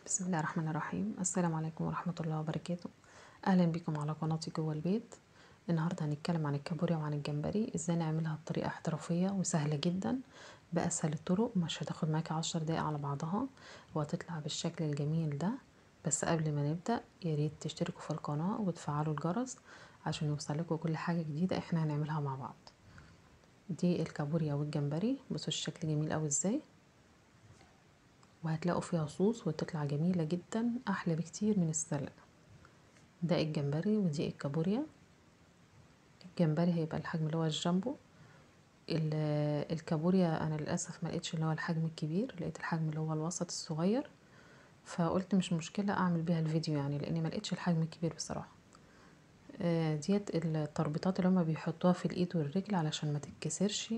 بسم الله الرحمن الرحيم السلام عليكم ورحمة الله وبركاته أهلا بكم على قناتي جوه البيت النهاردة هنتكلم عن الكابوريا وعن الجمبري ازاي نعملها بطريقة احترافية وسهلة جدا بأسهل الطرق مش هتاخد معاكي عشر دقايق على بعضها وهتطلع بالشكل الجميل ده بس قبل ما نبدأ ياريت تشتركوا في القناة وتفعلوا الجرس عشان يوصلكوا كل حاجة جديدة احنا هنعملها مع بعض دي الكابوريا والجمبري بصوا الشكل جميل اوي ازاي وهتلاقوا فيها صوص وتطلع جميلة جدا أحلى بكتير من السلق ده الجمبري ودي الكابوريا الجمبري هيبقى الحجم اللي هو الجامبو الكابوريا أنا للأسف ملقتش اللي هو الحجم الكبير لقيت الحجم اللي هو الوسط الصغير فقلت مش مشكلة أعمل بيها الفيديو يعني لأني ملقتش الحجم الكبير بصراحة ديت التربيطات اللي هما بيحطوها في الإيد والرجل علشان ما تتكسرش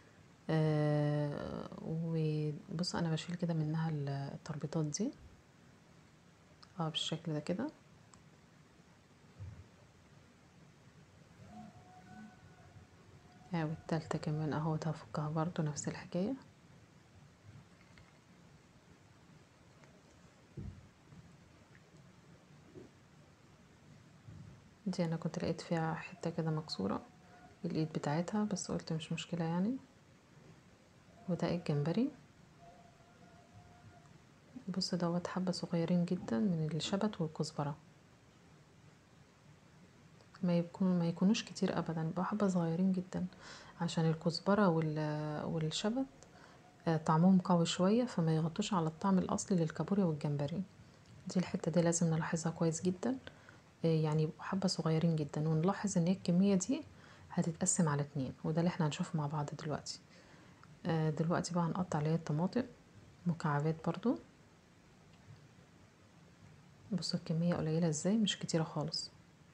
آه وبص انا بشيل كده منها التربيطات دي اه بالشكل ده كده اه والتالتة كمان اهو هفكها برضو نفس الحكاية دي انا كنت لقيت فيها حتة كده مكسورة الايد بتاعتها بس قلت مش مشكلة يعني وده الجمبري بص دوت حبة صغيرين جدا من الشبت والكزبرة ما يكون ما يكونوش كتير ابدا يبقوا حبة صغيرين جدا عشان الكزبرة والشبت طعمهم قوي شوية فما يغطوش على الطعم الاصلي للكابوريا والجمبري دي الحتة دي لازم نلاحظها كويس جدا يعني يبقوا حبة صغيرين جدا ونلاحظ ان الكمية دي هتتقسم على اتنين وده اللي احنا هنشوفه مع بعض دلوقتي دلوقتي بقى هنقطع عليها الطماطم مكعبات برضو بصوا الكمية قليلة ازاي مش كتيرة خالص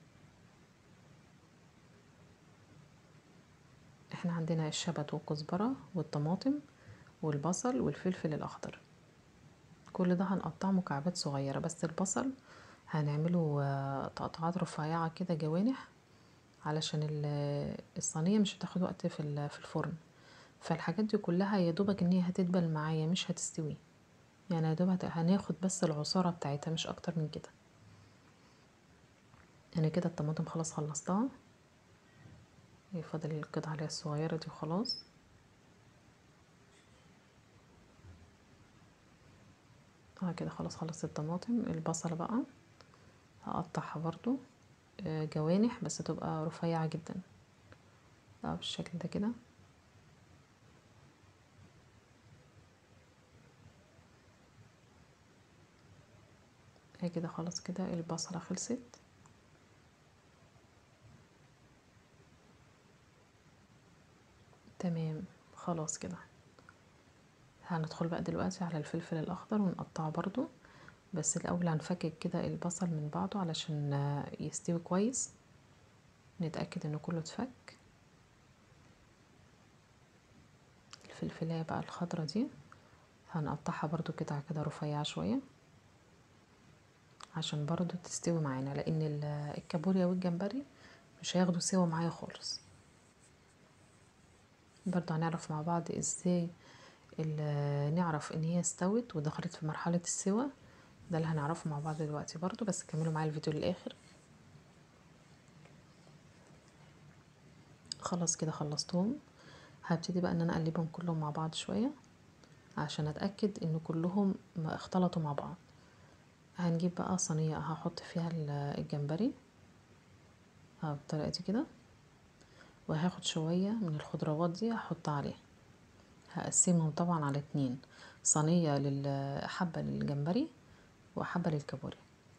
احنا عندنا الشبت والكزبرة والطماطم والبصل والفلفل الاخضر كل ده هنقطعه مكعبات صغيرة بس البصل هنعمله تقطعات رفيعة كده جوانح علشان الصينية مش هتاخد وقت في الفرن فالحاجات دي كلها يا دوبك ان هي هتدبل معايا مش هتستوي يعني يا دوب هناخد بس العصارة بتاعتها مش اكتر من كده انا كده الطماطم خلاص خلصتها فاضل القطعة اللي هي الصغيرة دي وخلاص اه كده خلاص خلصت الطماطم البصل بقى هقطعها برضو جوانح بس تبقى رفيعة جدا اه بالشكل ده كده هي كده خلاص كده البصلة خلصت تمام خلاص كده هندخل بقى دلوقتي على الفلفل الاخضر ونقطعه برضو بس الاول هنفكك كده البصل من بعضه علشان يستوي كويس نتأكد انه كله اتفك الفلفلاية بقى الخضرة دي هنقطعها برضو قطع كده رفيعة شوية عشان برضو تستوي معانا لان الكابوريا والجمبري مش هياخدوا سوا معايا خالص برضو هنعرف مع بعض ازاي نعرف ان هي استوت ودخلت في مرحلة السوا ده اللي هنعرفه مع بعض دلوقتي برضو بس كملوا معايا الفيديو للاخر خلاص كده خلصتهم هبتدي بقى ان انا اقلبهم كلهم مع بعض شوية عشان اتأكد ان كلهم اختلطوا مع بعض هنجيب بقى صينية هحط فيها الجمبري بالطريقة دي كده وهاخد شوية من الخضروات دي هحطها عليها هقسمهم طبعا على اتنين صينية حبة للجمبري وحبة للكابوريا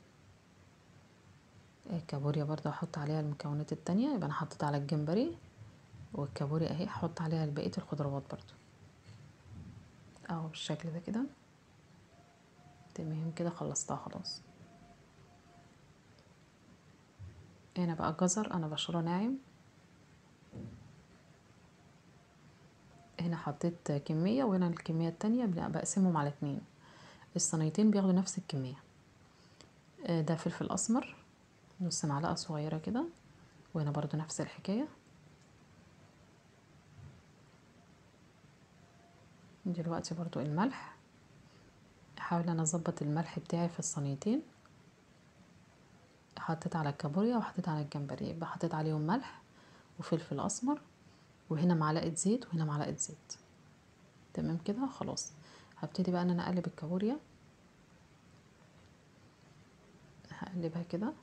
الكابوريا برضه هحط عليها المكونات التانية يبقى انا حطيت على الجمبري والكابوريا اهي هحط عليها بقية الخضروات برضه اهو بالشكل ده كده تمام كده خلصتها خلاص هنا بقى الجزر انا بشره ناعم هنا حطيت كمية وهنا الكمية التانية بقسمهم على اتنين الصينيتين بياخدوا نفس الكمية ده فلفل اسمر نص معلقة صغيرة كده وهنا برضو نفس الحكاية دلوقتي برضو الملح بحاول انا اظبط الملح بتاعي في الصينيتين حطيت على الكابوريا وحطيت على الجمبري يبقى حطيت عليهم ملح وفلفل اسمر وهنا معلقه زيت وهنا معلقه زيت تمام كده خلاص هبتدي بقى ان انا اقلب الكابوريا هقلبها كده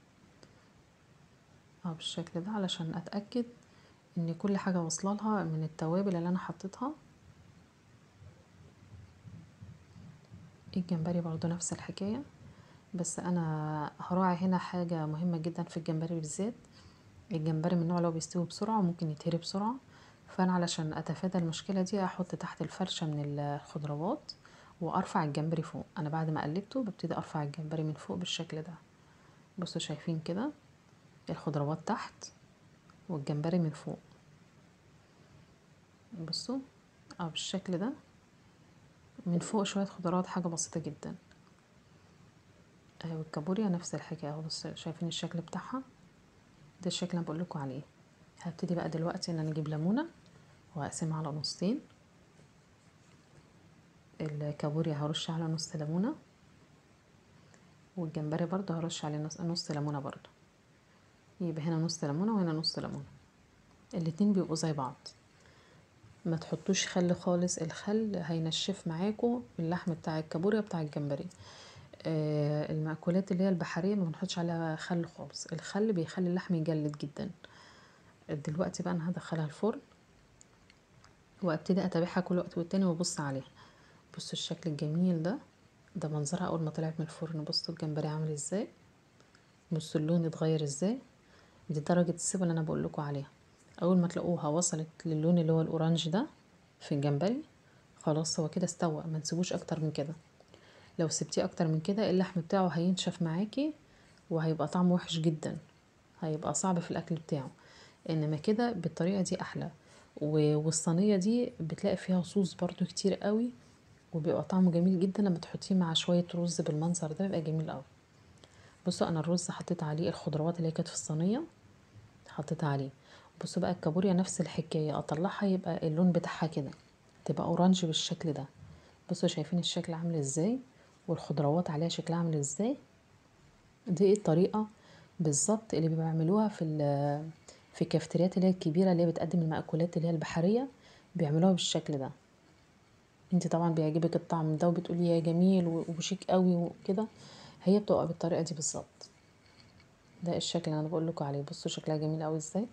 اه بالشكل ده علشان اتاكد ان كل حاجه واصله لها من التوابل اللي انا حطيتها الجمبري برضو نفس الحكايه بس انا هراعي هنا حاجه مهمه جدا في الجمبري بالذات الجمبري من النوع اللي هو بيستوي بسرعه وممكن يتهري بسرعه فانا علشان اتفادى المشكله دي احط تحت الفرشه من الخضروات وارفع الجمبري فوق انا بعد ما قلبته ببتدي ارفع الجمبري من فوق بالشكل ده بصوا شايفين كده الخضروات تحت والجمبري من فوق بصوا اه بالشكل ده من فوق شويه خضروات حاجه بسيطه جدا اهي والكابوريا نفس الحكايه اهو بص شايفين الشكل بتاعها ده الشكل اللي بقول لكم عليه هبتدي بقى دلوقتي ان انا اجيب ليمونه واقسمها على نصين الكابوريا هرش على نص ليمونه والجمبري برضه هرش عليه نص, نص ليمونه برضه يبقى هنا نص ليمونه وهنا نص ليمونه الاتنين بيبقوا زي بعض ما تحطوش خل خالص الخل هينشف معاكم اللحم بتاع الكابوريا بتاع الجمبري آه المأكولات اللي هي البحرية ما بنحطش عليها خل خالص الخل بيخلي اللحم يجلد جدا دلوقتي بقى انا هدخلها الفرن وابتدي اتابعها كل وقت والتاني وابص عليها بصوا الشكل الجميل ده ده منظرها اول ما طلعت من الفرن بصوا الجمبري عامل ازاي بصوا اللون اتغير ازاي دي درجة السوا اللي انا بقول لكم عليها اول ما تلاقوها وصلت للون اللي هو الاورانج ده في الجمبري خلاص هو كده استوى ما تسيبوش اكتر من كده لو سبتيه اكتر من كده اللحم بتاعه هينشف معاكي وهيبقى طعمه وحش جدا هيبقى صعب في الاكل بتاعه انما كده بالطريقه دي احلى والصينيه دي بتلاقي فيها صوص برضو كتير قوي وبيبقى طعمه جميل جدا لما تحطيه مع شويه رز بالمنظر ده بيبقى جميل قوي بصوا انا الرز حطيت عليه الخضروات اللي كانت في الصينيه حطيت عليه بصوا بقى الكابوريا نفس الحكايه اطلعها يبقى اللون بتاعها كده تبقى اورانج بالشكل ده بصوا شايفين الشكل عامل ازاي والخضروات عليها شكلها عامل ازاي دي الطريقه بالظبط اللي بيعملوها في في الكافتريات اللي هي الكبيره اللي هي بتقدم المأكولات اللي هي البحريه بيعملوها بالشكل ده انت طبعا بيعجبك الطعم ده وبتقولي يا جميل وشيك قوي وكده هي بتبقى بالطريقه دي بالظبط ده الشكل اللي انا بقول لكم عليه بصوا شكلها جميل قوي ازاي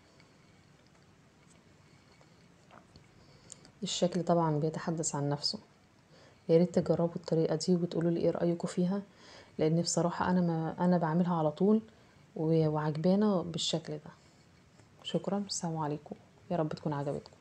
الشكل طبعا بيتحدث عن نفسه يا ريت تجربوا الطريقه دي وتقولوا لي ايه رايكم فيها لان بصراحه انا ما انا بعملها على طول وعجبانه بالشكل ده شكرا السلام عليكم يا رب تكون عجبتكم